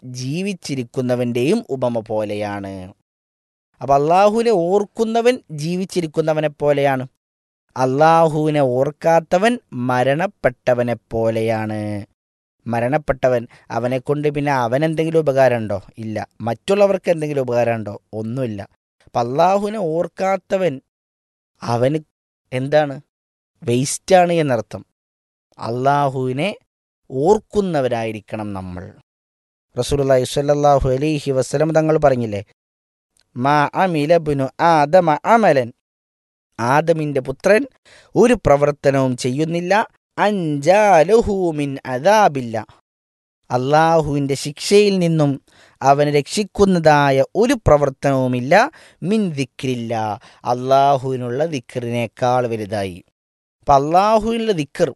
ജീവിച്ചിരിക്കുന്നവൻ്റെയും ഉപമ പോലെയാണ് അപ്പം അള്ളാഹുവിനെ ഓർക്കുന്നവൻ ജീവിച്ചിരിക്കുന്നവനെ പോലെയാണ് അള്ളാഹുവിനെ ഓർക്കാത്തവൻ മരണപ്പെട്ടവനെ പോലെയാണ് മരണപ്പെട്ടവൻ അവനെ കൊണ്ട് പിന്നെ അവനെന്തെങ്കിലും ഉപകാരമുണ്ടോ ഇല്ല മറ്റുള്ളവർക്ക് എന്തെങ്കിലും ഉപകാരമുണ്ടോ ഒന്നുമില്ല അപ്പം അള്ളാഹുവിനെ ഓർക്കാത്തവൻ അവന് എന്താണ് വേസ്റ്റാണ് എന്നർത്ഥം അള്ളാഹുവിനെ ഓർക്കുന്നവരായിരിക്കണം നമ്മൾ റസൂലുള്ളാഹി സ്വല്ലല്ലാഹു അലൈഹി വസല്ലം തങ്ങൾ പറഞ്ഞില്ലേ മാ അമിലബുനു ആദമ അമലൻ ആദമിൻ്റെ പുത്രൻ ഒരു പ്രവർത്തനവും ചെയ്യുന്നില്ല അഞ്ചാലുഹൂമിൻ അതാബില്ല അള്ളാഹുവിൻ്റെ ശിക്ഷയിൽ നിന്നും അവനെ രക്ഷിക്കുന്നതായ ഒരു പ്രവർത്തനവുമില്ല മിൻ ദിക്രില്ല അള്ളാഹുവിനുള്ള ദിക്റിനേക്കാൾ വലുതായി അപ്പം അള്ളാഹുവിനുള്ള ദിക്കർ